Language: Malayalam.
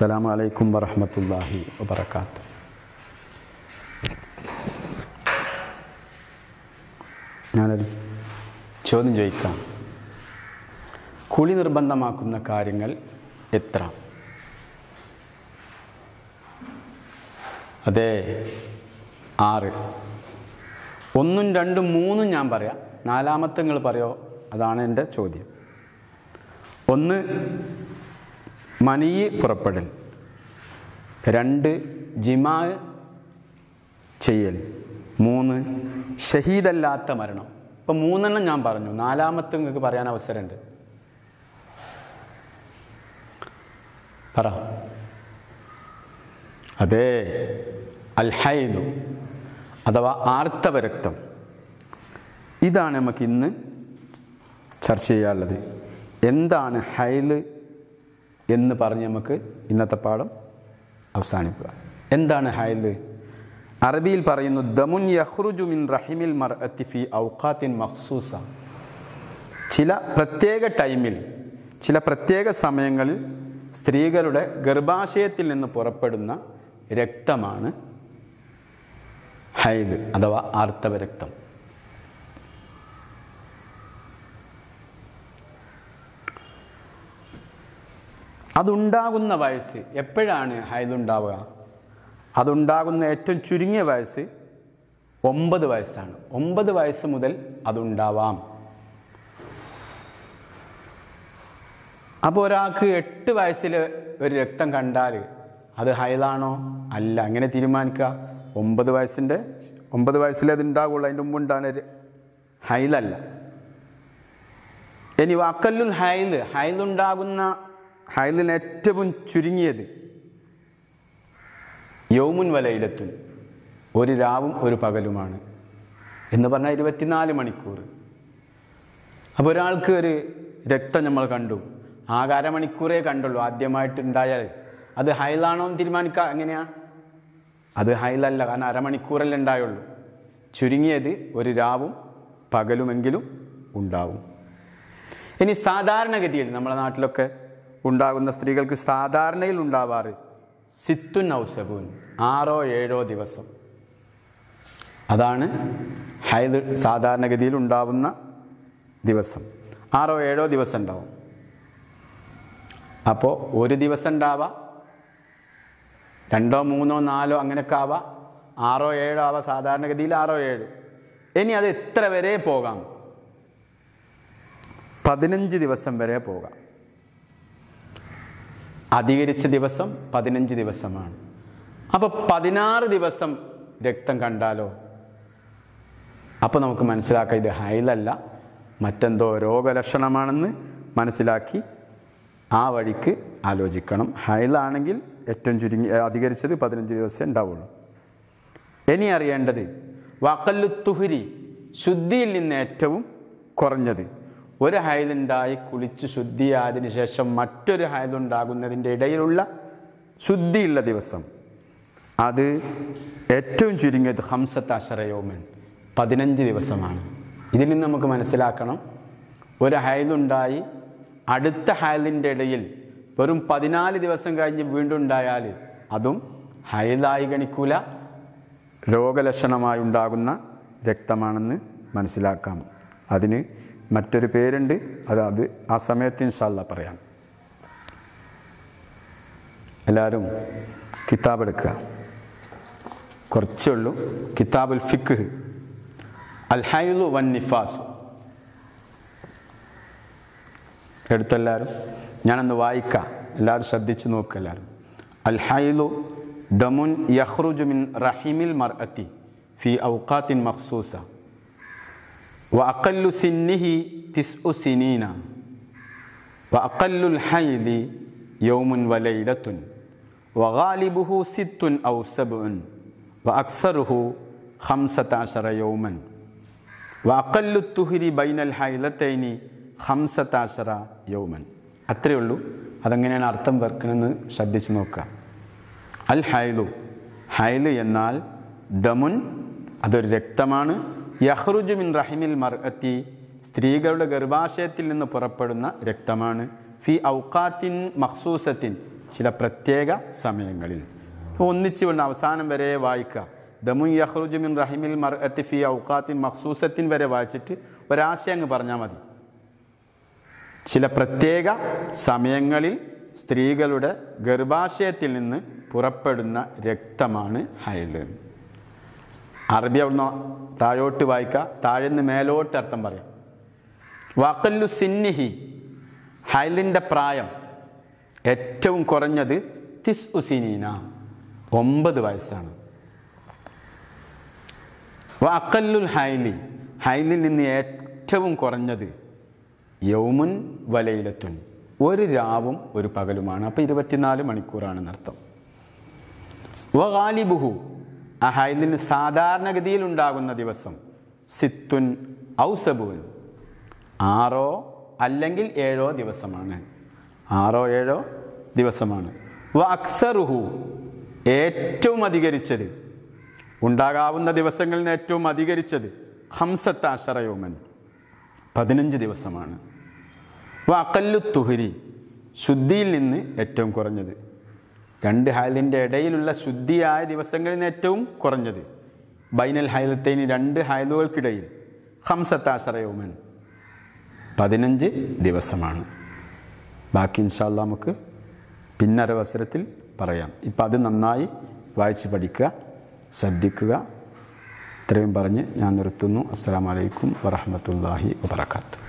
അസ്സലാമു അലൈക്കും വറഹ്മത്തുള്ളാഹി വബറകാത്ത് ഞാനൊരു ചോദ്യം ചോദിക്കാം കുളി നിർബന്ധമാക്കുന്ന കാര്യങ്ങൾ എത്ര അതെ ആറ് ഒന്നും രണ്ടും മൂന്നും ഞാൻ പറയാം നാലാമത്തെ നിങ്ങൾ പറയോ അതാണ് എൻ്റെ ചോദ്യം ഒന്ന് മനീയ് പുറപ്പെടൽ രണ്ട് ജിമാ ചെയ്യൽ മൂന്ന് ഷഹീദല്ലാത്ത മരണം ഇപ്പം മൂന്നെണ്ണം ഞാൻ പറഞ്ഞു നാലാമത്തെ നിങ്ങൾക്ക് പറയാൻ അവസരമുണ്ട് പറ അതെ അൽഹൈദു അഥവാ ആർത്തവരക്തം ഇതാണ് നമുക്ക് ഇന്ന് ചർച്ച ചെയ്യാനുള്ളത് എന്താണ് ഹൈല് എന്ന് പറഞ്ഞ് നമുക്ക് ഇന്നത്തെ പാഠം അവസാനിക്കുക എന്താണ് ഹൈല് അറബിയിൽ പറയുന്നു ദമുൻ യഹ്റുജു മിൻ റഹിമിൽ മർ ഫി ഔഖാത്തിൻ മഖ്സൂസ ചില പ്രത്യേക ടൈമിൽ ചില പ്രത്യേക സമയങ്ങളിൽ സ്ത്രീകളുടെ ഗർഭാശയത്തിൽ നിന്ന് പുറപ്പെടുന്ന രക്തമാണ് ഹൈദ് അഥവാ ആർത്തവ രക്തം അതുണ്ടാകുന്ന വയസ്സ് എപ്പോഴാണ് ഹൈദ് ഉണ്ടാവുക അതുണ്ടാകുന്ന ഏറ്റവും ചുരുങ്ങിയ വയസ്സ് ഒമ്പത് വയസ്സാണ് ഒമ്പത് വയസ്സ് മുതൽ അതുണ്ടാവാം അപ്പോൾ ഒരാൾക്ക് എട്ട് വയസ്സിൽ ഒരു രക്തം കണ്ടാൽ അത് ഹൈലാണോ അല്ല അങ്ങനെ തീരുമാനിക്കുക ഒമ്പത് വയസ്സിൻ്റെ ഒമ്പത് വയസ്സിലേ അത് ഉണ്ടാവുള്ളൂ അതിൻ്റെ മുമ്പ് ഉണ്ടാകുന്ന ഹൈലല്ല ഇനി വക്കല്ലുൽ ഹൈല് ഹൈലുണ്ടാകുന്ന ഹൈലിന് ഏറ്റവും ചുരുങ്ങിയത് യൗമുൻ വലയിലെത്തും ഒരു രാവും ഒരു പകലുമാണ് എന്ന് പറഞ്ഞാൽ ഇരുപത്തിനാല് മണിക്കൂർ അപ്പോൾ ഒരാൾക്ക് ഒരു രക്തം നമ്മൾ കണ്ടു ആകെ അരമണിക്കൂറേ കണ്ടുള്ളൂ ആദ്യമായിട്ട് ഉണ്ടായാൽ അത് ഹൈലാണോ എന്ന് തീരുമാനിക്കുക എങ്ങനെയാ അത് ഹൈലല്ല കാരണം അരമണിക്കൂറല്ലേ ഉണ്ടായുള്ളൂ ചുരുങ്ങിയത് ഒരു രാവും പകലുമെങ്കിലും ഉണ്ടാവും ഇനി സാധാരണഗതിയിൽ നമ്മുടെ നാട്ടിലൊക്കെ ഉണ്ടാകുന്ന സ്ത്രീകൾക്ക് സാധാരണയിൽ ഉണ്ടാവാറ് സിത്തുൻ ഔസബൂൻ ആറോ ഏഴോ ദിവസം അതാണ് ഹൈദ് സാധാരണഗതിയിൽ ഉണ്ടാവുന്ന ദിവസം ആറോ ഏഴോ ദിവസം ഉണ്ടാവും അപ്പോൾ ഒരു ദിവസം ഉണ്ടാവാം രണ്ടോ മൂന്നോ നാലോ അങ്ങനെയൊക്കെ ആവാം ആറോ ഏഴോ ആവാം സാധാരണഗതിയിൽ ആറോ ഏഴോ ഇനി അത് എത്ര വരെ പോകാം പതിനഞ്ച് ദിവസം വരെ പോകാം അധികരിച്ച ദിവസം പതിനഞ്ച് ദിവസമാണ് അപ്പോൾ പതിനാറ് ദിവസം രക്തം കണ്ടാലോ അപ്പോൾ നമുക്ക് മനസ്സിലാക്കാം ഇത് ഹൈലല്ല മറ്റെന്തോ രോഗലക്ഷണമാണെന്ന് മനസ്സിലാക്കി ആ വഴിക്ക് ആലോചിക്കണം ഹൈലാണെങ്കിൽ ഏറ്റവും ചുരുങ്ങി അധികരിച്ചത് പതിനഞ്ച് ദിവസം ഉണ്ടാവുള്ളൂ ഇനി അറിയേണ്ടത് വക്കല്ലു തുഹുരി ശുദ്ധിയിൽ നിന്ന് ഏറ്റവും കുറഞ്ഞത് ഒരു ഹൈലുണ്ടായി കുളിച്ച് ശുദ്ധിയായതിനു ശേഷം മറ്റൊരു ഹൈലുണ്ടാകുന്നതിൻ്റെ ഇടയിലുള്ള ശുദ്ധിയുള്ള ദിവസം അത് ഏറ്റവും ചുരുങ്ങിയത് ഹംസത്ത് അഷറയോമൻ പതിനഞ്ച് ദിവസമാണ് ഇതിൽ നിന്ന് നമുക്ക് മനസ്സിലാക്കണം ഒരു ഹൈലുണ്ടായി അടുത്ത ഹൈലിൻ്റെ ഇടയിൽ വെറും പതിനാല് ദിവസം കഴിഞ്ഞ് വീണ്ടും ഉണ്ടായാൽ അതും ഹൈലായി ഗണിക്കൂല രോഗലക്ഷണമായി ഉണ്ടാകുന്ന രക്തമാണെന്ന് മനസ്സിലാക്കാം അതിന് മറ്റൊരു പേരുണ്ട് അത് അത് ആ സമയത്ത് ഇൻഷാല്ല പറയാം എല്ലാവരും കിതാബ് എടുക്കുക കുറച്ചേ ഉള്ളൂ കിതാബുൽ ഫിഖ് അൽ ഹൈലു വൻ നിഫാസു എടുത്തെല്ലാവരും ഞാനൊന്ന് വായിക്കാം എല്ലാവരും ശ്രദ്ധിച്ചു നോക്കുക എല്ലാവരും അൽ ഹൈലു ദമുൻ യഹ്റുജു മിൻ റഹിമിൽ മർഅത്തി ഫി ഔഖാത്തിൻ മഖ്സൂസ وأقل سنه تسع سنين وأقل الحيض يوم وليلة وغالبه ست أو سبع وأكثره خمسة عشر يوما وأقل الطهر بين الحيلتين خمسة عشر يوما അത്രയേ ഉള്ളൂ അതെങ്ങനെയാണ് അർത്ഥം വെക്കണമെന്ന് ശ്രദ്ധിച്ച് നോക്കുക അൽ ഹൈലു ഹൈല് എന്നാൽ ദമുൻ അതൊരു രക്തമാണ് യഹ്റുജു മിൻ റഹിമിൽ മർഅത്തി സ്ത്രീകളുടെ ഗർഭാശയത്തിൽ നിന്ന് പുറപ്പെടുന്ന രക്തമാണ് ഫി ഔക്കാത്തിൻ മഖ്സൂസത്തിൻ ചില പ്രത്യേക സമയങ്ങളിൽ ഒന്നിച്ച് വേണ്ട അവസാനം വരെ വായിക്കുക ദമു യഹ്റുജു മിൻ റഹിമിൽ മർ ഫി ഔഖാത്തിൻ മഖ്സൂസത്തിൻ വരെ വായിച്ചിട്ട് ഒരാശയം അങ്ങ് പറഞ്ഞാൽ മതി ചില പ്രത്യേക സമയങ്ങളിൽ സ്ത്രീകളുടെ ഗർഭാശയത്തിൽ നിന്ന് പുറപ്പെടുന്ന രക്തമാണ് ഹൈല് അറബി അവിടുന്ന് താഴോട്ട് വായിക്കുക താഴെ നിന്ന് മേലോട്ട് അർത്ഥം പറയാം വാക്കല്ലു സിന്നിഹി ഹൈലിൻ്റെ പ്രായം ഏറ്റവും കുറഞ്ഞത് തിസ് ഉസിനീന ഒമ്പത് വയസ്സാണ് വാക്കല്ലുൽ ഹൈലി ഹൈലിൽ നിന്ന് ഏറ്റവും കുറഞ്ഞത് യൗമുൻ വലയിലത്തുൻ ഒരു രാവും ഒരു പകലുമാണ് അപ്പോൾ ഇരുപത്തിനാല് മണിക്കൂറാണെന്നർത്ഥം വഗാലിബുഹു ആ ഹൈലിന് സാധാരണഗതിയിൽ ഉണ്ടാകുന്ന ദിവസം സിത്തുൻ ഔസബുൻ ആറോ അല്ലെങ്കിൽ ഏഴോ ദിവസമാണ് ആറോ ഏഴോ ദിവസമാണ് വ അക്സറുഹു ഏറ്റവും അധികരിച്ചത് ഉണ്ടാകാവുന്ന ദിവസങ്ങളിൽ നിന്ന് ഏറ്റവും അധികരിച്ചത് ഹംസത്താശറയോമൻ പതിനഞ്ച് ദിവസമാണ് വ അക്കല്ലു തുഹരി ശുദ്ധിയിൽ നിന്ന് ഏറ്റവും കുറഞ്ഞത് രണ്ട് ഹൈലിൻ്റെ ഇടയിലുള്ള ശുദ്ധിയായ ദിവസങ്ങളിൽ നിന്ന് ഏറ്റവും കുറഞ്ഞത് ബൈനൽ ഹൈലത്തേന് രണ്ട് ഹൈലുകൾക്കിടയിൽ ഹംസത്താശറയോമൻ പതിനഞ്ച് ദിവസമാണ് ബാക്കി ഇൻഷാല്ല നമുക്ക് പിന്നൊരവസരത്തിൽ പറയാം ഇപ്പം അത് നന്നായി വായിച്ച് പഠിക്കുക ശ്രദ്ധിക്കുക ഇത്രയും പറഞ്ഞ് ഞാൻ നിർത്തുന്നു അസ്സാം വലൈക്കും വറഹമത്തല്ലാഹി വാത്തു